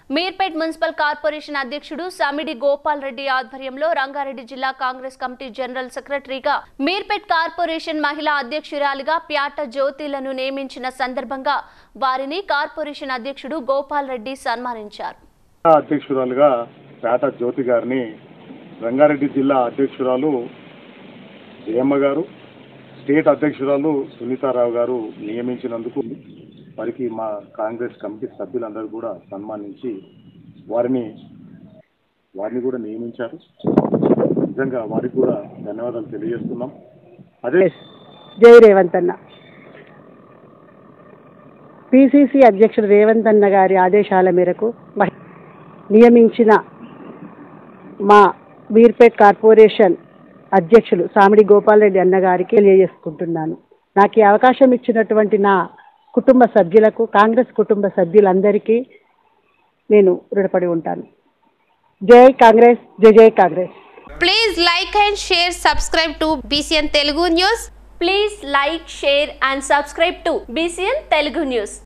Meerpet municipal corporation అధ్యక్షుడు సమిడి గోపాల్ రెడ్డి ఆధ్వర్యంలో రంగారెడ్డి జిల్లా కాంగ్రెస్ కమిటీ జనరల్ సెక్రటరీగా మీర్పేట్ కార్పొరేషన్ మహిళా అధ్యక్షురాలిగా ప్యాట జ్యోతిలను నియమించిన సందర్భంగా వారిని కార్పొరేషన్ అధ్యక్షుడు గోపాల్ రెడ్డి సన్మానించారు అధ్యక్షురాలుగా పేట జ్యోతి గారిని రంగారెడ్డి జిల్లా అధ్యక్షురాలు జయమ్మ గారు స్టేట్ అధ్యక్షురాలు సునీతారావు గారు నియమించినందుకు వారికి మా కాంగ్రెస్ కమిటీ సభ్యులందరూ కూడా సన్మానించి వారిని వారిని కూడా నియమించారు నిజంగా వారికి కూడా ధన్యవాదాలు తెలియజేస్తున్నాం అదే జై రేవంత్ అన్న పిసిసి అధ్యక్షుడు రేవంత్ అన్న గారి ఆదేశాల మేరకు మహి- నియమించిన మా వీర్పేట్ కార్పొరేషన్ అధ్యక్షులు సామిడి గోపాల్ రెడ్డి అన్న గారికి తెలియజేసుకుంటున్నాను నాకు ఈ అవకాశం ఇచ్చినటువంటి నా కుటుంబ సభ్యులకు కాంగ్రెస్ కుటుంబ సభ్యులందరికీ నేను రుణపడి ఉంటాను జై కాంగ్రెస్ జై జై Congress Please like and share, subscribe to BCN Telugu News. Please like share and subscribe to BCN Telugu news